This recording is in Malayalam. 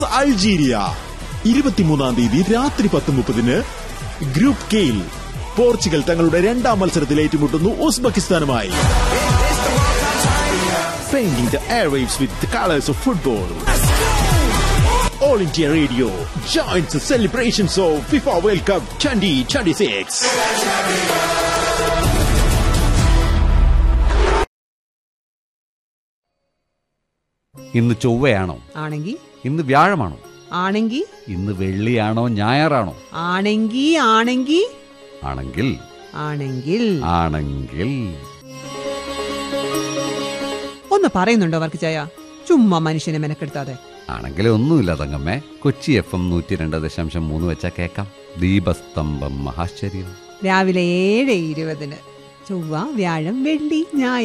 അൾജീരിയ ഇരുപത്തിമൂന്നാം തീയതി രാത്രി പത്ത് മുപ്പതിന് ഗ്രൂപ്പ് കെയിൽ പോർച്ചുഗൽ തങ്ങളുടെ രണ്ടാം മത്സരത്തിൽ ഏറ്റുമുട്ടുന്നു ഉസ്ബെക്കിസ്ഥാനുമായി Painting the airwaves with the colors of football. All India Radio joins the celebrations of FIFA World Cup 2026. ഇന്ന് ചൊവ്വയാണോ ആണെങ്കി ഇന്ന് വ്യാഴമാണോ ആണെങ്കി ഇന്ന് വെള്ളിയാണോ ഞായറാണോ ആണെങ്കി ആണെങ്കി ആണെങ്കിൽ ആണെങ്കിൽ ആണെങ്കിൽ ഒന്ന് പറയുന്നുണ്ടോ വർക്ക് ചായ ചുമ്മാ മനുഷ്യനെ മെനക്കെടുത്താതെ ആണെങ്കിൽ ഒന്നുമില്ല തങ്കമ്മേ കൊച്ചി എഫ് എം നൂറ്റി രണ്ട് ദശാംശം മൂന്ന് വെച്ചാ കേക്കാം ദീപസ്തംഭം മഹാശ്ചര്യം രാവിലെ ഏഴ് ഇരുപതിന് ചൊവ്വ വ്യാഴം വെള്ളി ഞായർ